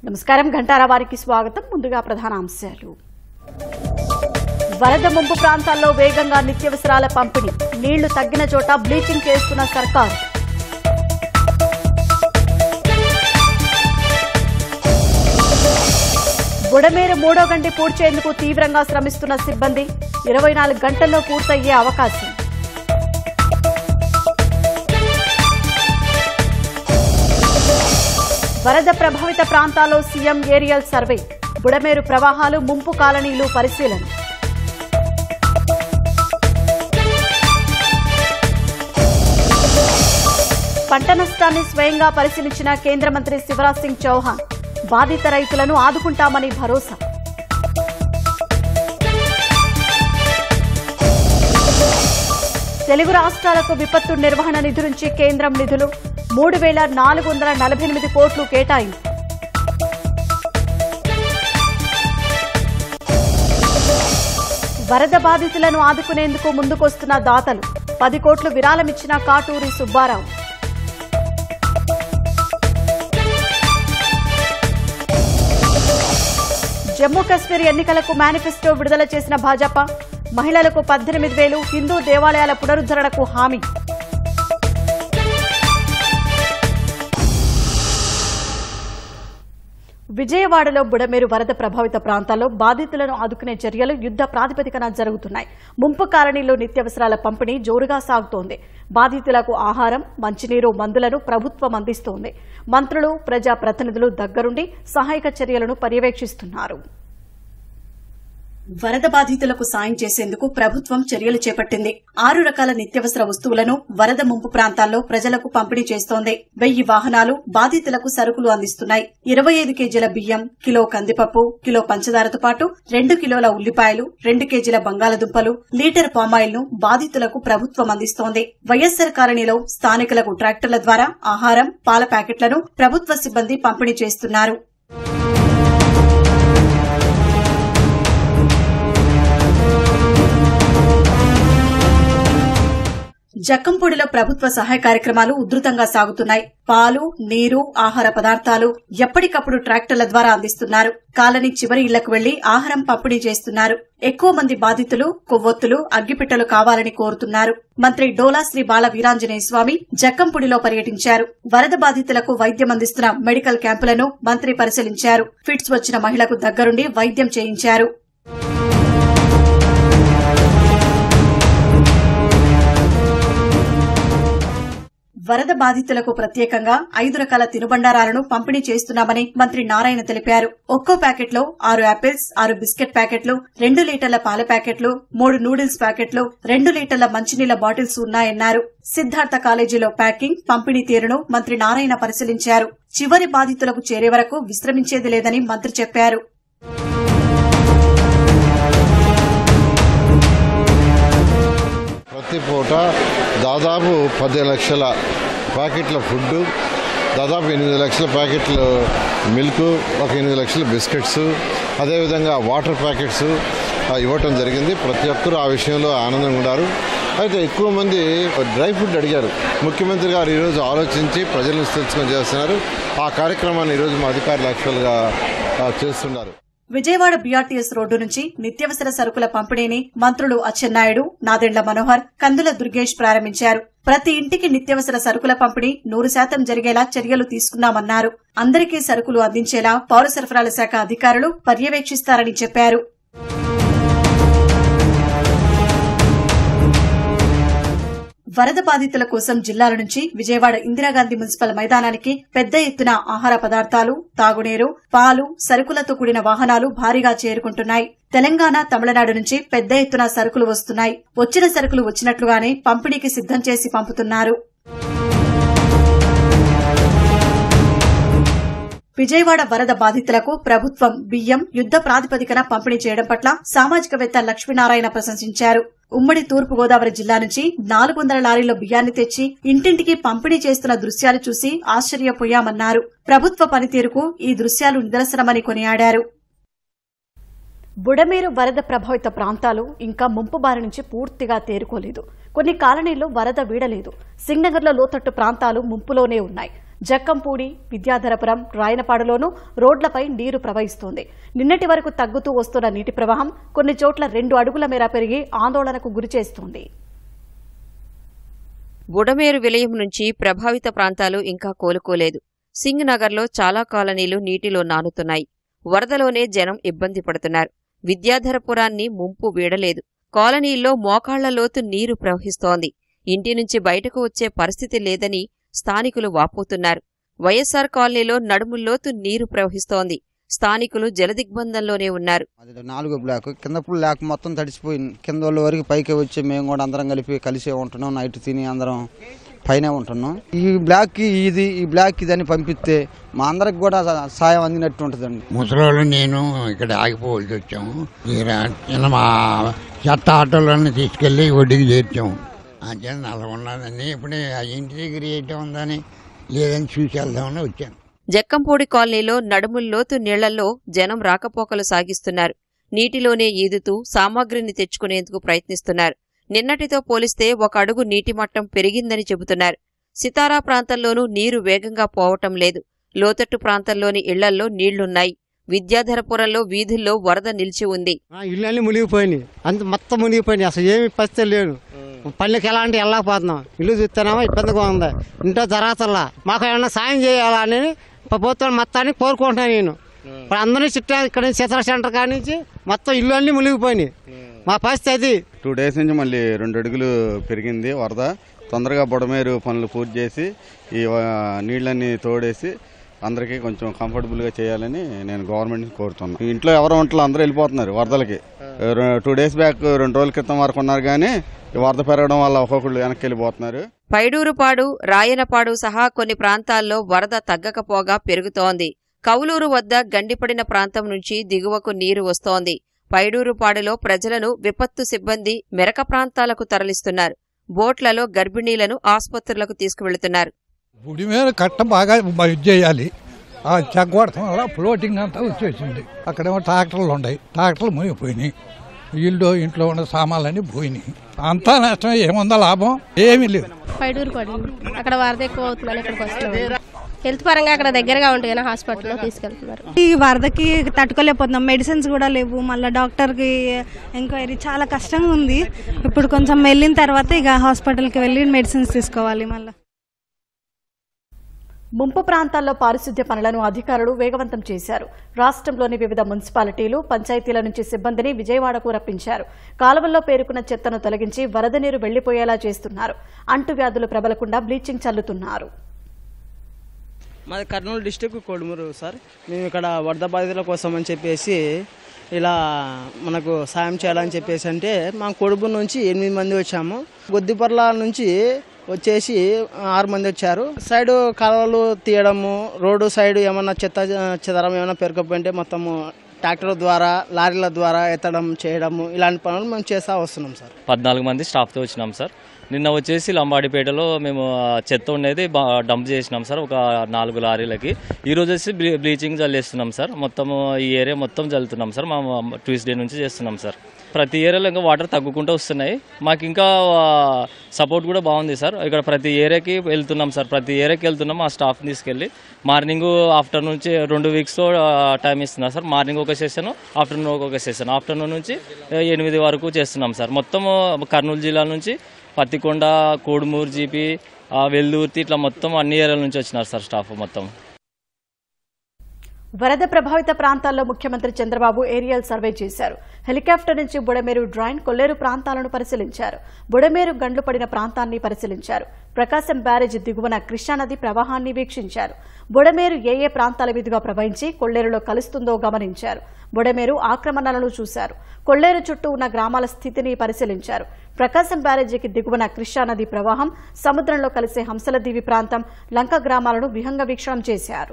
నమస్కారం ఘంటారా వారికి స్వాగతం ముందుగా ప్రధాన అంశాలు వరద ముంపు ప్రాంతాల్లో వేగంగా నిత్యవసరాల పంపిణీ నీళ్లు తగ్గిన చోట బ్లీచింగ్ చేస్తున్న సర్కారు బుడమేరు మూడో గంటి పూడ్చేందుకు తీవ్రంగా శ్రమిస్తున్న సిబ్బంది ఇరవై నాలుగు గంటల్లో పూర్తయ్యే అవకాశం వరద ప్రభావిత ప్రాంతాల్లో సీఎం ఏరియల్ సర్వే బుడమేరు ప్రవాహాలు ముంపు కాలనీలు పరిశీలన పంట నష్టాన్ని స్వయంగా పరిశీలించిన కేంద్ర మంత్రి శివరాజ్ సింగ్ చౌహాన్ బాధిత రైతులను ఆదుకుంటామని భరోసా తెలుగు రాష్ట్రాలకు విపత్తు నిర్వహణ నిధి నుంచి కేంద్రం నిధులు మూడు వేల నాలుగు వందల నలభై ఎనిమిది కోట్లు కేటాయింపు వరద బాధితులను ఆదుకునేందుకు ముందుకొస్తున్న దాతలు పది కోట్లు విరాళమిచ్చిన కాటూరి సుబ్బారావు జమ్మూ కశ్మీర్ ఎన్నికలకు మేనిఫెస్టో విడుదల చేసిన భాజపా మహిళలకు పద్దెనిమిది వేలు హిందూ దేవాలయాల పునరుద్ధరణకు హామీ విజయవాడలో బుడమేరు వరద ప్రభావిత ప్రాంతాల్లో బాధితులను ఆదుకునే చర్యలు యుద్ద ప్రాతిపదికన జరుగుతున్నాయి ముంపు కాలనీలో నిత్యావసరాల పంపిణీ జోరుగా సాగుతోంది బాధితులకు ఆహారం మంచినీరు మందులను ప్రభుత్వం అందిస్తోంది మంత్రులు ప్రజా ప్రతినిధులు దగ్గరుండి సహాయక చర్యలను పర్యవేక్షిస్తున్నారు వరద బాధితులకు సాయం చేసేందుకు ప్రభుత్వం చర్యలు చేపట్టింది ఆరు రకాల నిత్యావసర వస్తువులను వరద ముంపు ప్రాంతాల్లో ప్రజలకు పంపిణీ చేస్తోంది వెయ్యి వాహనాలు బాధితులకు సరుకులు అందిస్తున్నాయి ఇరవై ఐదు కేజీల బియ్యం కిలో కందిపప్పు కిలో పంచదారతో పాటు రెండు కిలోల ఉల్లిపాయలు రెండు కేజీల బంగాళదుంపలు లీటర్ పామాయిల్ ను బాధితులకు ప్రభుత్వం అందిస్తోంది వైఎస్సార్ కాలనీలో స్థానికులకు ట్రాక్టర్ల ద్వారా ఆహారం పాల ప్యాకెట్లను ప్రభుత్వ సిబ్బంది పంపిణీ చేస్తున్నారు జక్కంపూడిలో ప్రభుత్వ సహాయ కార్యక్రమాలు ఉధృతంగా సాగుతున్నాయి పాలు నీరు ఆహార పదార్థాలు ఎప్పటికప్పుడు ట్రాక్టర్ల ద్వారా అందిస్తున్నారు కాలనీ చివరి ఇళ్లకు వెళ్లి ఆహారం పంపిణీ చేస్తున్నారు ఎక్కువ మంది బాధితులు కొవ్వొత్తులు అగ్గిపిట్టలు కావాలని కోరుతున్నారు మంత్రి డోలా శ్రీ బాల వీరాంజనేయ స్వామి జక్కంపూడిలో పర్యటించారు వరద బాధితులకు వైద్యం అందిస్తున్న మెడికల్ క్యాంపులను మంత్రి పరిశీలించారు ఫిట్స్ వచ్చిన మహిళకు దగ్గరుండి వైద్యం చేయించారు వరద బాధితులకు ప్రత్యేకంగా ఐదు రకాల తినుబండారాలను పంపిణీ చేస్తున్నామని మంత్రి నారాయణ తెలిపారు ఒక్కో ప్యాకెట్లో ఆరు యాపిల్స్ ఆరు బిస్కెట్ ప్యాకెట్లు రెండు లీటర్ల పాల ప్యాకెట్లు మూడు నూడిల్స్ ప్యాకెట్లు రెండు లీటర్ల మంచినీళ్ల బాటిల్స్ ఉన్నాయన్నారు సిద్ధార్థ కాలేజీలో ప్యాకింగ్ పంపిణీ తీరును మంత్రి నారాయణ పరిశీలించారు చివరి బాధితులకు చేరే వరకు విశ్రమించేది లేదని మంత్రి చెప్పారు ప్రతి పూట దాదాపు పది లక్షల ప్యాకెట్ల ఫుడ్ దాదాపు ఎనిమిది లక్షల ప్యాకెట్లు మిల్క్ ఒక ఎనిమిది లక్షల బిస్కెట్స్ అదేవిధంగా వాటర్ ప్యాకెట్స్ ఆ, ఇవ్వటం జరిగింది ప్రతి ఒక్కరూ ఆ విషయంలో ఆనందంగా ఉన్నారు అయితే ఎక్కువ మంది డ్రై ఫుడ్ అడిగారు ముఖ్యమంత్రి గారు ఈరోజు ఆలోచించి ప్రజలను తెలుసుకొని చేస్తున్నారు ఆ కార్యక్రమాన్ని ఈరోజు మా అధికారులు యాక్చువల్గా ఆ, చేస్తున్నారు విజయవాడ బీఆర్టీఎస్ రోడ్డు నుంచి నిత్యావసర సరుకుల పంపిణీని మంత్రులు అచ్చెన్నాయుడు నాదెండ్ల మనోహర్ కందుల దుర్గేష్ ప్రారంభించారు ప్రతి ఇంటికి నిత్యావసర సరుకుల పంపిణీ నూరు శాతం జరిగేలా చర్యలు తీసుకున్నామన్నారు అందరికీ సరుకులు అందించేలా పౌర సరఫరాల శాఖ అధికారులు పర్యవేక్షిస్తారని చెప్పారు వరద బాధితుల కోసం జిల్లాల నుంచి విజయవాడ ఇందిరాగాంధీ మున్సిపల్ మైదానానికి పెద్ద ఎత్తున ఆహార పదార్థాలు తాగునీరు పాలు సరుకులతో కూడిన వాహనాలు భారీగా చేరుకుంటున్నాయి తెలంగాణ తమిళనాడు నుంచి పెద్ద ఎత్తున సరుకులు వస్తున్నాయి వచ్చిన సరుకులు వచ్చినట్లుగానే పంపిణీకి సిద్దం చేసి పంపుతున్నారు విజయవాడ వరద బాధితులకు ప్రభుత్వం బియ్యం యుద్ద ప్రాతిపదికన పంపిణీ చేయడం పట్ల సామాజికవేత్త లక్ష్మీనారాయణ ప్రశంసించారు ఉమ్మడి తూర్పు గోదావరి జిల్లా నుంచి నాలుగు వందల లారీల బియ్యాన్ని తెచ్చి ఇంటింటికి పంపిణీ చేస్తున్న దృశ్యాలు చూసి ఆశ్చర్యపోయామన్నారు ప్రభుత్వ పనితీరుకు ఈ దృశ్యాలు నిదర్శనమని కొనియాడారు బుడమేరు వరద ప్రభావిత ప్రాంతాలు ఇంకా ముంపు బారి నుంచి పూర్తిగా తేరుకోలేదు కొన్ని కాలనీల్లో వరద వీడలేదు సింగనగర్లో లోతట్టు ప్రాంతాలు ముంపులోనే ఉన్నాయి జక్కంపూడి విద్యాధరపురం రాయనపాడులోనూ రోడ్లపై నీరు ప్రవహిస్తోంది నిన్నటి వరకు తగ్గుతూ వస్తున్న నీటి ప్రవాహం కొన్ని చోట్ల రెండు అడుగుల మేర పెరిగి ఆందోళనకు గురిచేస్తోంది బుడమేరు విలయం నుంచి ప్రభావిత ప్రాంతాలు ఇంకా కోలుకోలేదు సింగ్ నగర్లో చాలా కాలనీలు నీటిలో నానుతున్నాయి వరదలోనే జనం ఇబ్బంది పడుతున్నారు విద్యాధరపురాన్ని ముంపు వీడలేదు కాలనీల్లో మోకాళ్ల లోతు నీరు ప్రవహిస్తోంది ఇంటి నుంచి బయటకు వచ్చే పరిస్థితి లేదని స్థానికులు వాపోతున్నారు వైఎస్సార్ కాలనీలో నడుముల్లోతు నీరు ప్రవహిస్తోంది స్థానికులు జలదిగ్బంధంలోనే ఉన్నారు అది నాలుగో బ్లాక్ కింద బ్లాక్ మొత్తం తడిసిపోయింది కింద వాళ్ళ వరకు పైకి వచ్చి మేము కూడా అందరం కలిపి కలిసే ఉంటున్నాం నైట్ తిని అందరం పైన ఉంటున్నాం ఈ బ్లాక్ కి ఇది ఈ బ్లాక్ కి ఇదని పంపిస్తే మా అందరికి కూడా సా- సాయం అందినట్టు ఉంటుందండి ముసలోళ్ళు నేను ఇక్కడ ఆగిపోవలసి వచ్చాము ఈ రా- చిన్న మా చెత్త ఆటోలన్నీ తీసుకెళ్ళి ఒడ్డుకి చేర్చాము అంటే నల్లగొండదని ఇప్పుడే ఆ ఇంటి దగ్గర ఏంటో ఉందని లేదని చూసి వెళ్దామని వచ్చాను జక్కంపూడి కాలనీలో నడుముల్లోతు నీళ్లలో జనం రాకపోకలు సాగిస్తున్నారు నీటిలోనే ఈదుతూ సామాగ్రిని తెచ్చుకునేందుకు ప్రయత్నిస్తున్నారు నిన్నటితో పోలిస్తే ఒక అడుగు నీటి మట్టం పెరిగిందని చెబుతున్నారు సితారా ప్రాంతంలోనూ నీరు వేగంగా పోవటం లేదు లోతట్టు ప్రాంతంలోని ఇళ్లల్లో నీళ్లున్నాయి విద్యాధరపురంలో వీధుల్లో వరద నిలిచి ఉంది ఆ, ఇల్లు అన్ని మునిగిపోయినాయి అంత మొత్తం మునిగిపోయినాయి అసలు ఏమి పరిస్థితి లేదు పల్లెకి ఎలా అంటే వెళ్ళకపోతున్నాం ఇల్లు చూస్తున్నామా ఇబ్బందిగా ఉంది ఇంట్లో జరగతల్లా మాకు ఏమన్నా సాయం చేయాలా అని ప్రభుత్వం మొత్తాన్ని కోరుకుంటున్నాను నేను ఇప్పుడు అందరినీ చుట్టూ ఇక్కడ నుంచి చిత్ర సెంటర్ కాడి నుంచి మొత్తం ఇల్లు అన్ని మునిగిపోయినాయి మా పరిస్థితి అది టూ డేస్ నుంచి మళ్ళీ రెండు అడుగులు పెరిగింది వరద తొందరగా బుడమేరు పనులు పూర్తి చేసి ఈ ఆ, నీళ్ళన్నీ తోడేసి అందరికీ కొంచెం కంఫర్టబుల్గా చేయాలని నేను గవర్నమెంట్ కోరుతున్నాను ఇంట్లో ఎవరో ఉంట్లో అందరూ వెళ్ళిపోతున్నారు వరదలకి టూ డేస్ బ్యాక్ రెండు రోజుల క్రితం వరకు ఉన్నారు కానీ ఈ వరద పెరగడం వల్ల ఒక్కొక్కళ్ళు వెనక్కి వెళ్ళిపోతున్నారు పైడూరుపాడు రాయనపాడు సహా కొన్ని ప్రాంతాల్లో వరద తగ్గకపోగా పెరుగుతోంది కౌలూరు వద్ద గండిపడిన ప్రాంతం నుంచి దిగువకు నీరు వస్తోంది పైడూరుపాడులో ప్రజలను విపత్తు సిబ్బంది మెరక ప్రాంతాలకు తరలిస్తున్నారు బోట్లలో గర్భిణీలను ఆస్పత్రులకు తీసుకువెళుతున్నారు గుడి మీద కట్ట బాగా ఇది చేయాలి ఆ చెగ్గొడటం వల్ల ఫ్లోటింగ్ అంతా వచ్చేసింది అక్కడేమో ట్రాక్టర్లు ఉన్నాయి ట్రాక్టర్లు మునిగిపోయినాయి ఇల్లు ఇంట్లో ఉన్న సామాన్లన్నీ పోయినాయి అంతా నష్టం ఏముందా లాభం ఏమీ లేదు పైడూరు పడింది అక్కడ వరద ఎక్కువ అవుతుందని ఇక్కడికి వస్తున్నాం హెల్త్ పరంగా అక్కడ దగ్గరగా ఉంటుంది కానీ హాస్పిటల్లో తీసుకెళ్తున్నారు ఈ వరదకి తట్టుకోలేకపోతున్నాం మెడిసిన్స్ కూడా లేవు మళ్ళీ డాక్టర్కి ఎంక్వైరీ చాలా కష్టంగా ఉంది ఇప్పుడు కొంచెం వెళ్ళిన తర్వాత ఇక హాస్పిటల్కి వెళ్ళి మెడిసిన్స్ తీసుకోవాలి మళ్ళీ ముంపు ప్రాంతాల్లో పారిశుద్ధ్య పనులను అధికారులు వేగవంతం చేశారు రాష్ట్రంలోని వివిధ మున్సిపాలిటీలు పంచాయతీల నుంచి సిబ్బందిని విజయవాడకు రప్పించారు కాలువల్లో పేరుకున్న చెత్తను తొలగించి వరద నీరు వెళ్లిపోయేలా చేస్తున్నారు అంటువ్యాధులు ప్రబలకుండా బ్లీచింగ్ చల్లుతున్నారు మాది కర్నూలు డిస్టిక్ కొడుమూరు సార్ మేము ఇక్కడ వరద బాధితుల కోసం అని చెప్పేసి ఇలా మనకు సాయం చేయాలని చెప్పేసి అంటే మా కొడుకు నుంచి ఎనిమిది మంది వచ్చాము గొద్దిపర్ల నుంచి వచ్చేసి ఆరు మంది వచ్చారు సైడ్ కాలువలు తీయడము రోడ్డు సైడ్ ఏమన్నా చెత్త చెదరం ఏమైనా పెరగకపోయింటే మొత్తము ట్రాక్టర్ ద్వారా లారీల ద్వారా ఎత్తడం చేయడము ఇలాంటి పనులు మేము చేస్తూ వస్తున్నాం సార్ పద్నాలుగు మంది స్టాఫ్తో వచ్చినాం సార్ నిన్న వచ్చేసి లంబాడిపేటలో మేము ఆ, చెత్త ఉండేది బా- డంప్ చేసినాం సార్ ఒక నాలుగు లారీలకి ఈ రోజు వచ్చి బ్లీ- బ్లీచింగ్ చల్లేస్తున్నాం సార్ మొత్తం ఈ ఏరియా మొత్తం చల్లుతున్నాం సార్ మా ట్యూస్డే నుంచి చేస్తున్నాం సార్ ప్రతి ఏరియాలో ఇంకా వాటర్ తగ్గుకుంటూ వస్తున్నాయి మాకు ఇంకా సపోర్ట్ కూడా బాగుంది సార్ ఇక్కడ ప్రతి ఏరియాకి వెళ్తున్నాం సార్ ప్రతి ఏరియాకి వెళ్తున్నాం మా స్టాఫ్ తీసుకెళ్ళి మార్నింగ్ ఆఫ్టర్నూన్ నుంచి రెండు వీక్స్లో టైం ఇస్తున్నారు సార్ మార్నింగ్ ఒక సెషన్ ఆఫ్టర్నూన్ ఒక సెషన్ ఆఫ్టర్నూన్ నుంచి ఆ, ఎనిమిది వరకు చేస్తున్నాం సార్ మొత్తం కర్నూలు జిల్లా నుంచి పత్తికొండ కోడుమూరు జీపీ ఆ, వెల్దుర్తి ఇట్లా మొత్తం అన్ని ఏరియాల నుంచి వచ్చినారు సార్ స్టాఫ్ మొత్తం వరద ప్రభావిత ప్రాంతాల్లో ముఖ్యమంత్రి చంద్రబాబు ఏరియల్ సర్వే చేశారు హెలికాప్టర్ నుంచి బుడమేరు డ్రాయిన్ కొల్లేరు ప్రాంతాలను పరిశీలించారు బుడమేరు గండ్లు పడిన ప్రాంతాన్ని పరిశీలించారు ప్రకాశం బ్యారేజ్ దిగువన కృష్ణానది ప్రవాహాన్ని వీక్షించారు బుడమేరు ఏ ఏ ప్రాంతాల మీదుగా ప్రవహించి కొల్లేరులో కలుస్తుందో గమనించారు బుడమేరు ఆక్రమణలను చూశారు కొల్లేరు చుట్టూ ఉన్న గ్రామాల స్థితిని పరిశీలించారు ప్రకాశం బ్యారేజీకి దిగువన కృష్ణానది ప్రవాహం సముద్రంలో కలిసే హంసలదీవి ప్రాంతం లంక గ్రామాలను విహంగ వీక్షణం చేశారు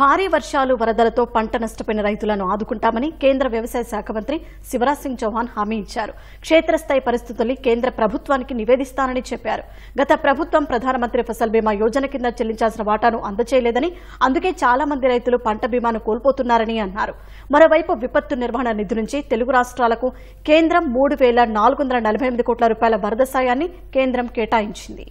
భారీ వర్షాలు వరదలతో పంట నష్టపోయిన రైతులను ఆదుకుంటామని కేంద్ర వ్యవసాయ శాఖ మంత్రి శివరాజ్ సింగ్ చౌహాన్ హామీ ఇచ్చారు క్షేత్రస్థాయి పరిస్థితుల్ని కేంద్ర ప్రభుత్వానికి నివేదిస్తానని చెప్పారు గత ప్రభుత్వం ప్రధానమంత్రి ఫసల్ బీమా యోజన కింద చెల్లించాల్సిన వాటాను అందచేయలేదని అందుకే చాలా మంది రైతులు పంట బీమాను కోల్పోతున్నారని అన్నారు మరోవైపు విపత్తు నిర్వహణ నిధి నుంచి తెలుగు రాష్ట్రాలకు కేంద్రం మూడు వేల నాలుగు వందల నలభై ఎనిమిది కోట్ల రూపాయల వరద సాయాన్ని కేంద్రం కేటాయించింది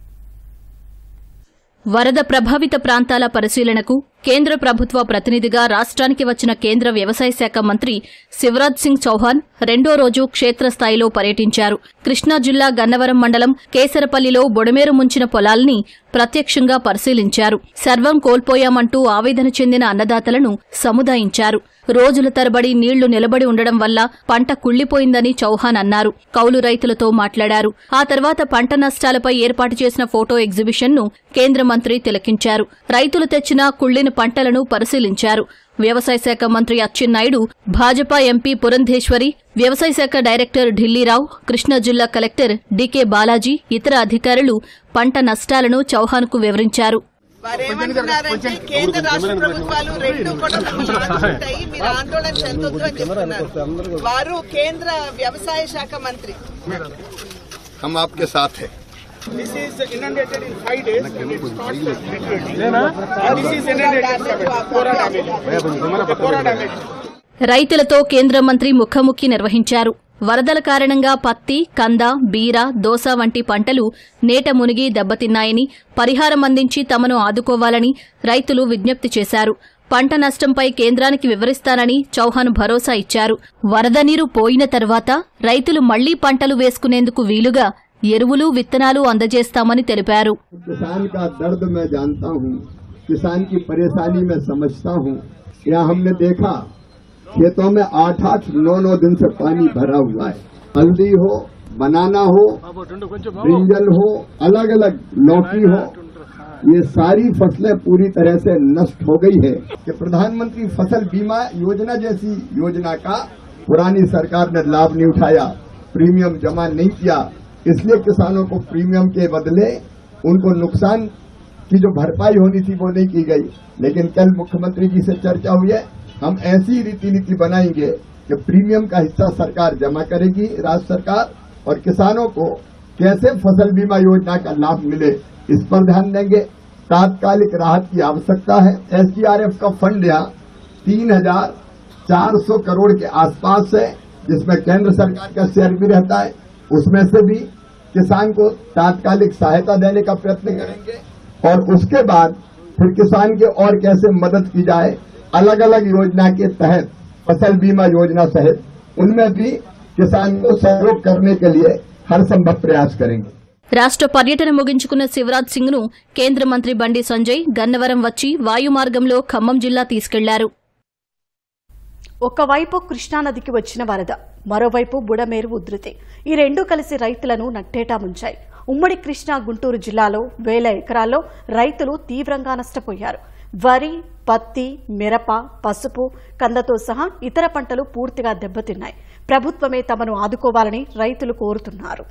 వరద ప్రభావిత ప్రాంతాల పరిశీలనకు కేంద్ర ప్రభుత్వ ప్రతినిధిగా రాష్ట్రానికి వచ్చిన కేంద్ర వ్యవసాయ శాఖ మంత్రి శివరాజ్ సింగ్ చౌహాన్ రెండో రోజు క్షేత్రస్థాయిలో పర్యటించారు కృష్ణా జిల్లా గన్నవరం మండలం కేసరపల్లిలో బొడమేరు ముంచిన పొలాల్ని ప్రత్యక్షంగా పరిశీలించారు సర్వం కోల్పోయామంటూ ఆవేదన చెందిన అన్నదాతలను సముదాయించారు రోజుల తరబడి నీళ్లు నిలబడి ఉండడం వల్ల పంట కుళ్లిపోయిందని చౌహాన్ అన్నారు కౌలు రైతులతో మాట్లాడారు ఆ తర్వాత పంట నష్టాలపై ఏర్పాటు చేసిన ఫోటో ఎగ్జిబిషన్ ను కేంద్ర మంత్రి తిలకించారు రైతులు తెచ్చిన కుళ్లిన పంటలను పరిశీలించారు వ్యవసాయ శాఖ మంత్రి అచ్చెన్నాయుడు భాజపా ఎంపీ పురంధేశ్వరి వ్యవసాయ శాఖ డైరెక్టర్ ఢిల్లీరావు కృష్ణా జిల్లా కలెక్టర్ డీకే బాలాజీ ఇతర అధికారులు పంట నష్టాలను చౌహాన్కు వివరించారు వారేమంటున్నారంటే కేంద్ర రాష్ట్ర ప్రభుత్వాలు రెండు కూడా మిమ్మల్ని ఆదుకుంటాయి మీరు ఆందోళన చెందొద్దు అని చెప్తున్నారు వారు కేంద్ర వ్యవసాయ శాఖ మంత్రి हम आपके साथ हैं This is inundated in five days and it starts literally. And this is inundated seven. Kora damage. Kora damage. రైతులతో కేంద్ర మంత్రి ముఖాముఖి నిర్వహించారు వరదల కారణంగా పత్తి కంద బీర దోస వంటి పంటలు నేట మునిగి దెబ్బతిన్నాయని పరిహారం అందించి తమను ఆదుకోవాలని రైతులు విజ్ఞప్తి చేశారు పంట నష్టంపై కేంద్రానికి వివరిస్తానని చౌహాన్ భరోసా ఇచ్చారు వరద నీరు పోయిన తర్వాత రైతులు మళ్లీ పంటలు వేసుకునేందుకు వీలుగా ఎరువులు విత్తనాలు అందజేస్తామని తెలిపారు किसान का दर्द मैं जानता हूँ किसान की परेशानी मैं समझता हूँ यहाँ हमने देखा खेतों में आठ आठ नौ नौ दिन से पानी भरा हुआ है हल्दी हो बनाना हो ब्रिंजल हो अलग अलग लौकी हो ये सारी फसलें पूरी तरह से नष्ट हो गई है कि प्रधानमंत्री फसल बीमा योजना जैसी योजना का पुरानी सरकार ने लाभ नहीं उठाया प्रीमियम जमा नहीं किया इसलिए किसानों को प्रीमियम के बदले उनको नुकसान की जो भरपाई होनी थी वो नहीं की गई लेकिन कल मुख्यमंत्री जी से चर्चा हुई है हम ऐसी रीति नीति बनाएंगे कि प्रीमियम का हिस्सा सरकार जमा करेगी राज्य सरकार और किसानों को कैसे फसल बीमा योजना का लाभ मिले इस पर ध्यान देंगे तात्कालिक राहत की आवश्यकता है एसडीआरएफ का फंड यहाँ तीन हजार चार सौ करोड़ के आसपास है जिसमें केंद्र सरकार का शेयर भी रहता है उसमें से भी किसान को तात्कालिक सहायता देने का प्रयत्न करेंगे और उसके बाद फिर किसान के और कैसे मदद की जाए अलग अलग योजना के तहत फसल बीमा योजना सहित उनमें भी किसान को सहयोग करने के लिए हर संभव प्रयास करेंगे రాష్ట్ర పర్యటన ముగించుకున్న శివరాజ్ సింగ్ ను కేంద్ర మంత్రి బండి సంజయ్ గన్నవరం వచ్చి వాయుమార్గంలో ఖమ్మం జిల్లా తీసుకెళ్లారు ఒకవైపు కృష్ణానదికి వచ్చిన వరద మరోవైపు బుడమేరు ఉధృతి ఈ రెండూ కలిసి రైతులను నట్టేటా ముంచాయి ఉమ్మడి కృష్ణా గుంటూరు జిల్లాలో వేల ఎకరాల్లో రైతులు తీవ్రంగా నష్టపోయారు వరి పత్తి మిరప పసుపు కందతో సహా ఇతర పంటలు పూర్తిగా దెబ్బతిన్నాయి ప్రభుత్వమే తమను ఆదుకోవాలని రైతులు కోరుతున్నారు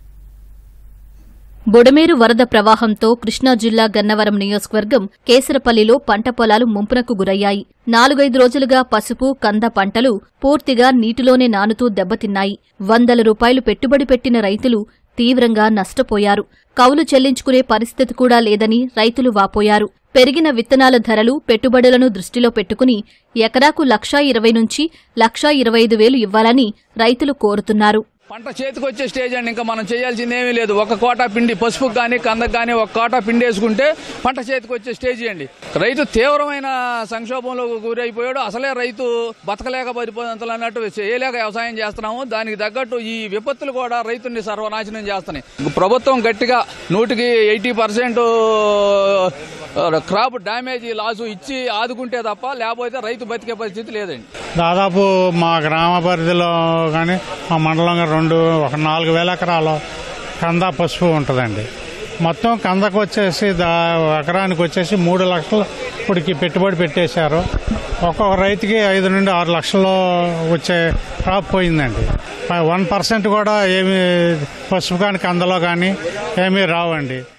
బొడమేరు వరద ప్రవాహంతో కృష్ణా జిల్లా గన్నవరం నియోజకవర్గం కేసరపల్లిలో పంట పొలాలు ముంపునకు గురయ్యాయి నాలుగైదు రోజులుగా పసుపు కంద పంటలు పూర్తిగా నీటిలోనే నానుతూ దెబ్బతిన్నాయి వందల రూపాయలు పెట్టుబడి పెట్టిన రైతులు తీవ్రంగా నష్టపోయారు కౌలు చెల్లించుకునే పరిస్థితి కూడా లేదని రైతులు వాపోయారు పెరిగిన విత్తనాల ధరలు పెట్టుబడులను దృష్టిలో పెట్టుకుని ఎకరాకు లక్షా ఇరవై నుంచి లక్షా ఇరవై ఐదు వేలు ఇవ్వాలని రైతులు కోరుతున్నారు పంట చేతికి వచ్చే స్టేజ్ అండి ఇంకా మనం చేయాల్సింది ఏమీ లేదు ఒక కోటా పిండి పసుపుకు కానీ కందకు కానీ ఒక కోటా పిండి వేసుకుంటే పంట చేతికి వచ్చే స్టేజ్ అండి రైతు తీవ్రమైన సంక్షోభంలో గురైపోయాడు అసలే రైతు బతకలేక పడిపోయినంతలు అన్నట్టు చేయలేక వ్యవసాయం చేస్తున్నాము దానికి తగ్గట్టు ఈ విపత్తులు కూడా రైతుని సర్వనాశనం చేస్తున్నాయి ప్రభుత్వం గట్టిగా నూటికి eighty percent crop damage loss ఇచ్చి ఆదుకుంటే తప్ప లేకపోతే రైతు బతికే పరిస్థితి లేదండి దాదాపు మా గ్రామ పరిధిలో కానీ మా మండలం కానీ రెండు ఒక నాలుగు వేల ఎకరాలు కంద పసుపు ఉంటుందండి మొత్తం కందకు వచ్చేసి దా ఎకరానికి వచ్చేసి మూడు లక్షలు ఇప్పటికి పెట్టుబడి పెట్టేశారు ఒక్కొక్క రైతుకి ఐదు నుండి ఆరు లక్షలు వచ్చే క్రాప్ పోయిందండి వన్ పర్సెంట్ కూడా ఏమి పసుపు కానీ కందలో కానీ ఏమీ రావండి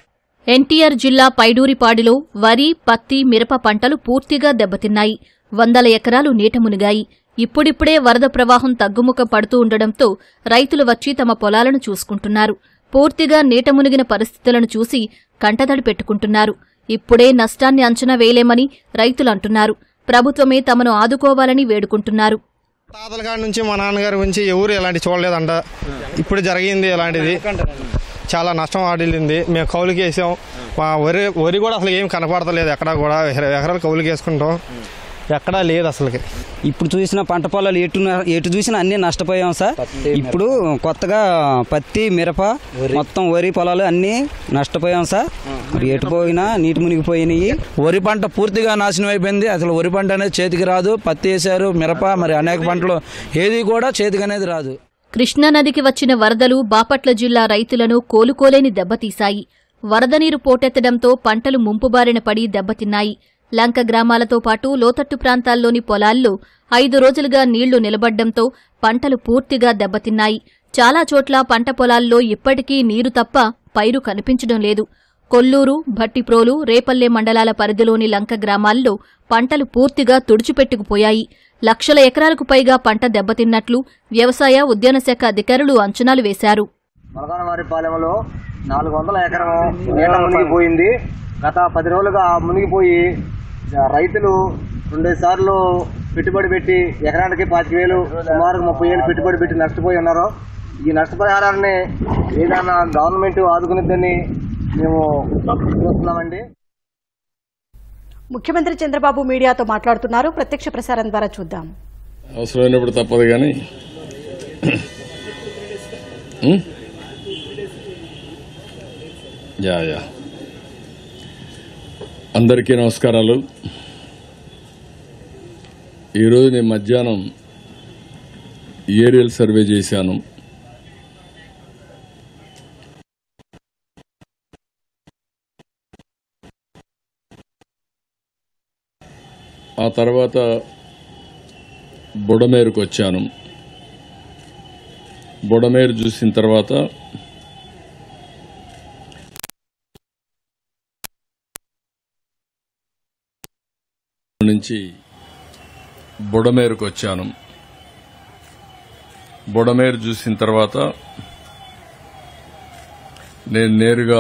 ఎన్టీఆర్ జిల్లా పైడూరిపాడులో వరి పత్తి మిరప పంటలు పూర్తిగా దెబ్బతిన్నాయి వందల ఎకరాలు నీట మునిగాయి ఇప్పుడిప్పుడే వరద ప్రవాహం తగ్గుముఖ పడుతూ ఉండడంతో రైతులు వచ్చి తమ పొలాలను చూసుకుంటున్నారు పూర్తిగా నీట మునిగిన పరిస్థితులను చూసి కంటతడి పెట్టుకుంటున్నారు ఇప్పుడే నష్టాన్ని అంచనా వేయలేమని రైతులు అంటున్నారు ప్రభుత్వమే తమను ఆదుకోవాలని వేడుకుంటున్నారు తాతల కాడి నుంచి మా నాన్నగారి గురించి ఎవరు ఇలాంటి చూడలేదంట ఇప్పుడు జరిగింది ఇలాంటిది చాలా నష్టం వాటిల్లింది మేము కౌలుకి వేసాం మా వరి వరి కూడా అసలు ఏం కనపడతలేదు ఎక్కడా కూడా ఎకరా- ఎకరాలు కౌలుకి వేసుకుంటాం ఎక్కడా లేదు అసలుకి ఇప్పుడు చూసిన పంట పొలాలు ఎటు ఎటు చూసినా అన్ని నష్టపోయాం సార్ ఇప్పుడు కొత్తగా పత్తి మిరప మొత్తం వరి పొలాలు అన్ని నష్టపోయాం సార్ మరి ఎటు పోయినా నీటి మునిగిపోయినాయి వరి పంట పూర్తిగా నాశనం అయిపోయింది అసలు వరి పంట అనేది చేతికి రాదు పత్తి వేశారు మిరప మరి అనేక పంటలు ఏది కూడా చేతికి అనేది రాదు కృష్ణానదికి వచ్చిన వరదలు బాపట్ల జిల్లా రైతులను కోలుకోలేని దెబ్బతీశాయి వరద నీరు పోటెత్తడంతో పంటలు ముంపుబారిన పడి దెబ్బతిన్నాయి లంక గ్రామాలతో పాటు లోతట్టు ప్రాంతాల్లోని పొలాల్లో ఐదు రోజులుగా నీళ్లు నిలబడ్డంతో పంటలు పూర్తిగా దెబ్బతిన్నాయి చాలా చోట్ల పంట పొలాల్లో ఇప్పటికీ నీరు తప్ప పైరు కనిపించడం లేదు కొల్లూరు భట్టిప్రోలు రేపల్లె మండలాల పరిధిలోని లంక గ్రామాల్లో పంటలు పూర్తిగా తుడిచిపెట్టుకుపోయాయి లక్షల ఎకరాలకు పైగా పంట దెబ్బతిన్నట్లు వ్యవసాయ ఉద్యాన శాఖ అధికారులు అంచనాలు వేశారు మలకానవారి పాలెంలో నాలుగు వందల ఎకరం నీట మునిగిపోయింది గత పది రోజులుగా మునిగిపోయి ఆ, రైతులు రెండు సార్లు పెట్టుబడి పెట్టి ఎకరానికి పాతిక వేలు సుమారు ముప్పై వేలు పెట్టుబడి పెట్టి నష్టపోయి ఉన్నారు ఈ నష్టపరిహారాన్ని ఏదైనా గవర్నమెంట్ ఆదుకునిద్దని మేము చూస్తున్నామండి ముఖ్యమంత్రి చంద్రబాబు మీడియాతో మాట్లాడుతున్నారు ప్రత్యక్ష ప్రసారం ద్వారా చూద్దాం అవసరమైనప్పుడు తప్పదు కానీ ఉం? యా యా అందరికీ నమస్కారాలు ఈరోజు నేను మధ్యాహ్నం ఏరియల్ సర్వే చేశాను ఆ తర్వాత బుడమేరుకు వచ్చాను బుడమేరు చూసిన తర్వాత నుంచి బుడమేరుకు వచ్చాను బుడమేరు చూసిన తర్వాత నేను నేరుగా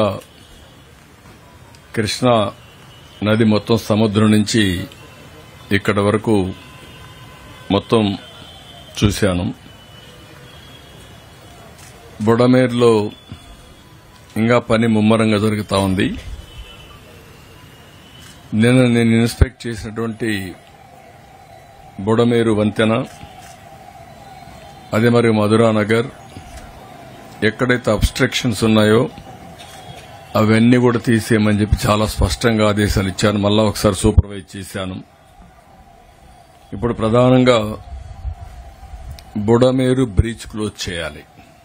కృష్ణా నది మొత్తం సముద్రం నుంచి ఇక్కడ వరకు మొత్తం చూశాను బుడమేరులో ఇంకా పని ముమ్మరంగా జరుగుతూ ఉంది నిన్న నేను ఇన్స్పెక్ట్ చేసినటువంటి బుడమేరు వంతెన అదే మరి మధురానగర్ ఎక్కడైతే అబ్స్ట్రక్షన్స్ ఉన్నాయో అవన్నీ కూడా తీసేయమని చెప్పి చాలా స్పష్టంగా ఆదేశాలు ఇచ్చాను మళ్ళా ఒకసారి సూపర్వైజ్ చేశాను ఇప్పుడు ప్రధానంగా బుడమేరు బ్రీచ్ క్లోజ్ చేయాలి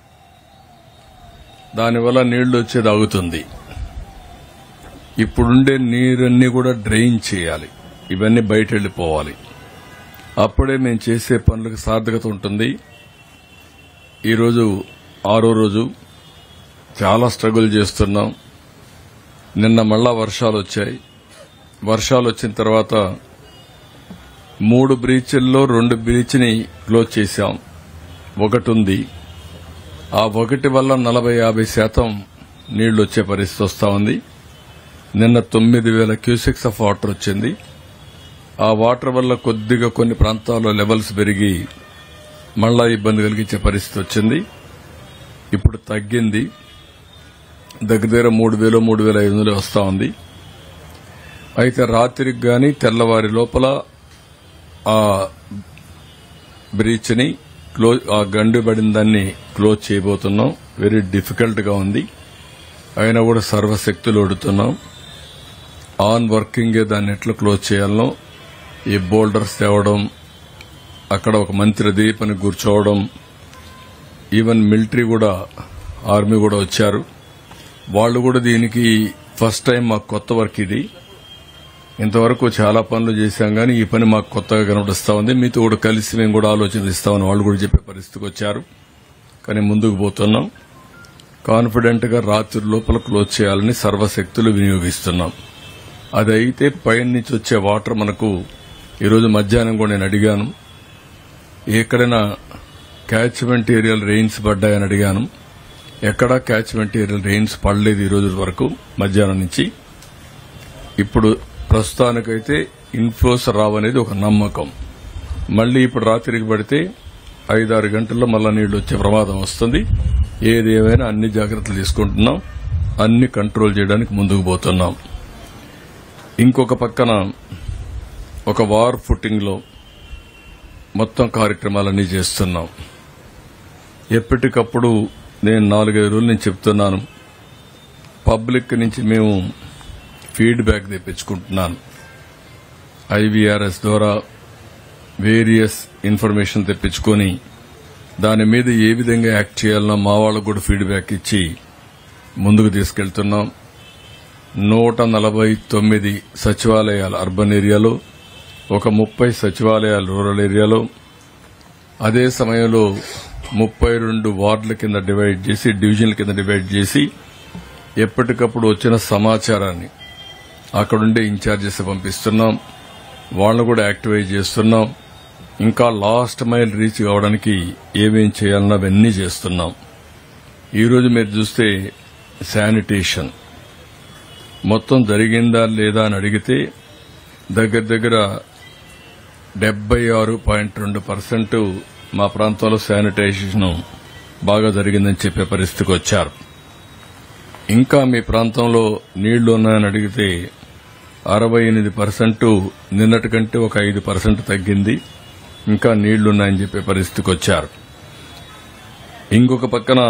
దానివల్ల నీళ్లు వచ్చేది ఆగుతుంది ఇప్పుడుండే నీరన్నీ కూడా డ్రైన్ చేయాలి ఇవన్నీ బయట వెళ్ళిపోవాలి అప్పుడే మేము చేసే పనులకు సార్థకత ఉంటుంది ఈరోజు ఆరో రోజు చాలా స్ట్రగుల్ చేస్తున్నాం నిన్న మళ్ళా వర్షాలు వచ్చాయి వర్షాలు వచ్చిన తర్వాత మూడు బ్రీచ్ల్లో రెండు బ్రీచ్ని క్లోజ్ చేశాం ఒకటి ఉంది ఆ ఒకటి వల్ల నలభై యాభై శాతం నీళ్లు వచ్చే పరిస్థితి వస్తా ఉంది నిన్న తొమ్మిది వేల క్యూసెక్స్ ఆఫ్ వాటర్ వచ్చింది ఆ వాటర్ వల్ల కొద్దిగా కొన్ని ప్రాంతాల్లో లెవెల్స్ పెరిగి మళ్ళా ఇబ్బంది కలిగించే పరిస్థితి వచ్చింది ఇప్పుడు తగ్గింది దగ్గర దగ్గర మూడు వేలు మూడు వేల ఐదు వందలు వస్తా ఉంది అయితే రాత్రికి గాని తెల్లవారి లోపల ఆ బ్రీచ్ని క్లోజ్ ఆ గండి పడిన దాన్ని క్లోజ్ చేయబోతున్నాం వెరీ డిఫికల్ట్ గా ఉంది అయినా కూడా సర్వశక్తులు ఒడుతున్నాం ఆన్ వర్కింగే దాన్ని ఎట్లా క్లోజ్ చేయాలనో ఈ బోల్డర్స్ తేవడం అక్కడ ఒక మంత్రి దీపని కూర్చోవడం ఈవెన్ మిలిటరీ కూడా ఆర్మీ కూడా వచ్చారు వాళ్ళు కూడా దీనికి ఫస్ట్ టైం మాకు కొత్త వర్క్ ఇది ఇంతవరకు చాలా పనులు చేశాం కానీ ఈ పని మాకు కొత్తగా కనబడిస్తా ఉంది మీతో కూడా కలిసి మేము కూడా ఆలోచన ఇస్తామని వాళ్ళు కూడా చెప్పే పరిస్థితికి వచ్చారు కానీ ముందుకు పోతున్నాం కాన్ఫిడెంట్గా రాత్రి లోపల క్లోజ్ చేయాలని సర్వశక్తులు వినియోగిస్తున్నాం అదైతే పైన నుంచి వచ్చే వాటర్ మనకు ఈరోజు మధ్యాహ్నం కూడా నేను అడిగాను ఎక్కడైనా క్యాచ్మెంట్ ఏరియాలు రెయిన్స్ పడ్డాయని అడిగాను ఎక్కడా క్యాచ్మెంట్ ఏరియాలు రెయిన్స్ పడలేదు ఈ రోజు వరకు మధ్యాహ్నం నుంచి ఇప్పుడు ప్రస్తుతానికైతే ఇన్ఫ్లోస్ రావనేది ఒక నమ్మకం మళ్ళీ ఇప్పుడు రాత్రికి పడితే ఐదారు గంటల్లో మళ్ళా నీళ్లు వచ్చే ప్రమాదం వస్తుంది ఏదేమైనా అన్ని జాగ్రత్తలు తీసుకుంటున్నాం అన్ని కంట్రోల్ చేయడానికి ముందుకు పోతున్నాం ఇంకొక పక్కన ఒక వార్ ఫుటింగ్ లో మొత్తం కార్యక్రమాలన్నీ చేస్తున్నాం ఎప్పటికప్పుడు నేను నాలుగైదు రోజులు నేను చెప్తున్నాను పబ్లిక్ నుంచి మేము ఫీడ్బ్యాక్ తెప్పించుకుంటున్నాను ఐవీఆర్ఎస్ ద్వారా వేరియస్ ఇన్ఫర్మేషన్ తెప్పించుకొని దాని మీద ఏ విధంగా యాక్ట్ చేయాలనో మా వాళ్ళకు కూడా ఫీడ్బ్యాక్ ఇచ్చి ముందుకు తీసుకెళ్తున్నాం నూట నలభై తొమ్మిది సచివాలయాలు అర్బన్ ఏరియాలో ఒక ముప్పై సచివాలయాలు రూరల్ ఏరియాలో అదే సమయంలో ముప్పై రెండు వార్డుల కింద డివైడ్ చేసి డివిజన్ల కింద డివైడ్ చేసి ఎప్పటికప్పుడు వచ్చిన సమాచారాన్ని అక్కడుండే ఇన్ఛార్జెస్ పంపిస్తున్నాం వాళ్ళను కూడా యాక్టివేట్ చేస్తున్నాం ఇంకా లాస్ట్ మైల్ రీచ్ కావడానికి ఏమేం చేయాలన్నా అవన్నీ చేస్తున్నాం ఈరోజు మీరు చూస్తే శానిటేషన్ మొత్తం జరిగిందా లేదా అని అడిగితే దగ్గర దగ్గర డెబ్బై ఆరు పాయింట్ రెండు పర్సెంట్ మా ప్రాంతంలో శానిటైజేషన్ బాగా జరిగిందని చెప్పే పరిస్థితికి వచ్చారు ఇంకా మీ ప్రాంతంలో నీళ్లు ఉన్నాయని అడిగితే అరవై ఎనిమిది పర్సెంట్ నిన్నటి కంటే ఒక ఐదు పర్సెంట్ తగ్గింది ఇంకా నీళ్లున్నాయని చెప్పే పరిస్థితికి వచ్చారు ఇంకొక పక్కన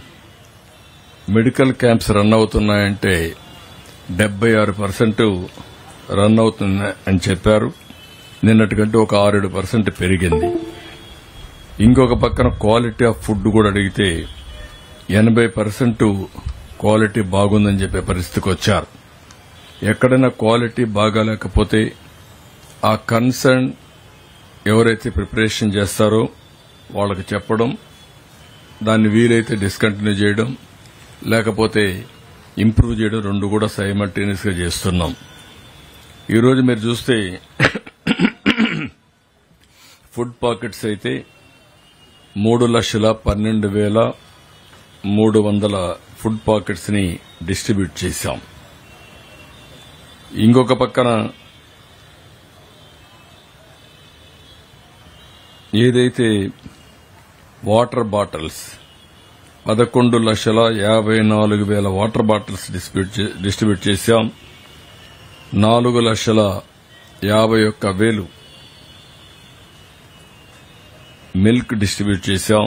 మెడికల్ క్యాంప్స్ రన్ అవుతున్నాయంటే డెబ్బై ఆరు పర్సెంట్ రన్ అవుతున్నాయని చెప్పారు నిన్నటికంటే ఒక ఆరేడు పర్సెంట్ పెరిగింది ఇంకొక పక్కన క్వాలిటీ ఆఫ్ ఫుడ్ కూడా అడిగితే ఎనభై పర్సెంట్ క్వాలిటీ బాగుందని చెప్పే పరిస్థితికి వచ్చారు ఎక్కడైనా క్వాలిటీ బాగాలేకపోతే ఆ కన్సర్న్ ఎవరైతే ప్రిపరేషన్ చేస్తారో వాళ్ళకి చెప్పడం దాన్ని వీలైతే డిస్కంటిన్యూ చేయడం లేకపోతే ఇంప్రూవ్ చేయడం రెండు కూడా సైమల్టేనియస్ గా చేస్తున్నాం ఈరోజు మీరు చూస్తే ఫుడ్ పాకెట్స్ అయితే మూడు లక్షల పన్నెండు వేల మూడు వందల ఫుడ్ పాకెట్స్ ని డిస్ట్రిబ్యూట్ చేశాం ఇంకొక పక్కన ఏదైతే వాటర్ బాటిల్స్ పదకొండు లక్షల యాభై నాలుగు వేల వాటర్ బాటిల్స్ డిస్ట్రిబ్యూట్ చేశాం నాలుగు లక్షల యాభై ఒక్క వేలు మిల్క్ డిస్ట్రిబ్యూట్ చేశాం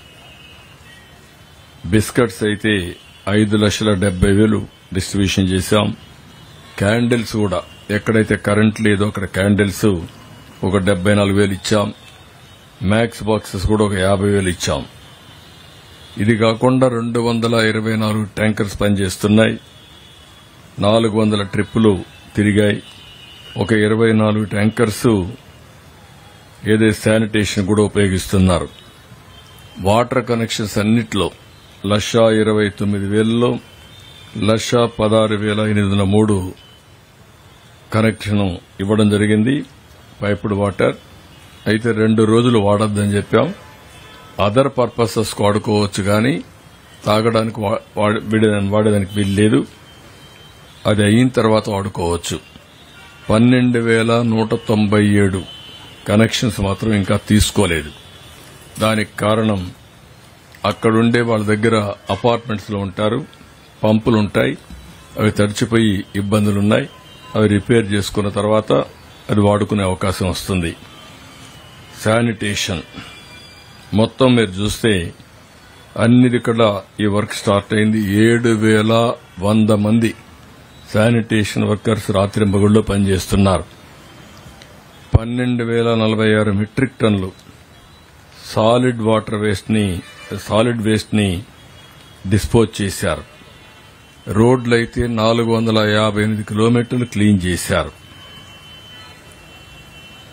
బిస్కెట్స్ అయితే ఐదు లక్షల డెబ్బై వేలు డిస్ట్రిబ్యూషన్ చేశాం క్యాండిల్స్ కూడా ఎక్కడైతే కరెంట్ లేదో అక్కడ క్యాండిల్స్ ఒక డెబ్బై నాలుగు వేలు ఇచ్చాం మ్యాక్స్ బాక్సెస్ కూడా ఒక యాభై వేలు ఇచ్చాం ఇది కాకుండా రెండు వందల ఇరవై నాలుగు ట్యాంకర్స్ పనిచేస్తున్నాయి నాలుగు వందల ట్రిప్పులు తిరిగాయి ఒక ఇరవై నాలుగు ట్యాంకర్స్ ఏదైతే శానిటేషన్ కూడా ఉపయోగిస్తున్నారు వాటర్ కనెక్షన్స్ అన్నిట్లో లక్షా ఇరవై తొమ్మిది వేలలో లక్షా పదహారు వేల ఎనిమిది వందల మూడు కనెక్షన్ ఇవ్వడం జరిగింది పైపుడ్ వాటర్ అయితే రెండు రోజులు వాడొద్దని చెప్పాం అదర్ పర్పసెస్ వాడుకోవచ్చు కానీ తాగడానికి వా- వాడే- వీడే- వాడేదానికి వీలు లేదు అది అయిన తర్వాత వాడుకోవచ్చు పన్నెండు వేల నూట తొంభై ఏడు కనెక్షన్స్ మాత్రం ఇంకా తీసుకోలేదు దానికి కారణం అక్కడుండే వాళ్ళ దగ్గర అపార్ట్మెంట్స్ లో ఉంటారు పంపులు ఉంటాయి అవి తడిచిపోయి ఇబ్బందులున్నాయి అవి రిపేర్ చేసుకున్న తర్వాత అది వాడుకునే అవకాశం వస్తుంది శానిటేషన్ మొత్తం మీరు చూస్తే అన్నిటికడ ఈ వర్క్ స్టార్ట్ అయింది ఏడు వేల వంద మంది శానిటేషన్ వర్కర్స్ రాత్రి మగుళ్ళు పనిచేస్తున్నారు పన్నెండు వేల నలభై ఆరు మెట్రిక్ టన్నులు సాలిడ్ వాటర్ వేస్ట్ ని సాలిడ్ వేస్ట్ ని డిస్పోజ్ చేశారు రోడ్లు అయితే నాలుగు వందల యాభై ఎనిమిది కిలోమీటర్లు క్లీన్ చేశారు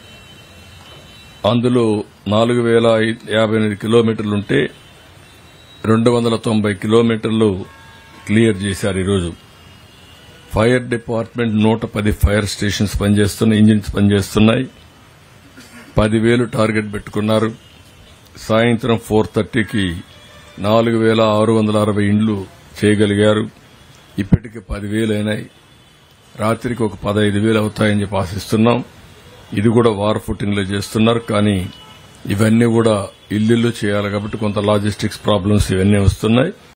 అందులో నాలుగు వేల యాభై ఎనిమిది కిలోమీటర్లుంటే రెండు వందల తొంభై కిలోమీటర్లు క్లియర్ చేశారు ఈరోజు ఫైర్ డిపార్ట్మెంట్ నూట పది ఫైర్ స్టేషన్స్ పనిచేస్తున్నాయి ఇంజిన్స్ పనిచేస్తున్నాయి పదివేలు టార్గెట్ పెట్టుకున్నారు సాయంత్రం ఫోర్ థర్టీకి నాలుగు వేల ఆరు వందల అరవై ఇండ్లు చేయగలిగారు ఇప్పటికి పదివేలు అయినాయి రాత్రికి ఒక పదహైదు వేలు అవుతాయని చెప్పి ఆశిస్తున్నాం ఇది కూడా వార్ ఫుటింగ్లో చేస్తున్నారు కానీ ఇవన్నీ కూడా ఇల్లు చేయాలి కాబట్టి కొంత లాజిస్టిక్స్ ప్రాబ్లమ్స్ ఇవన్నీ వస్తున్నాయి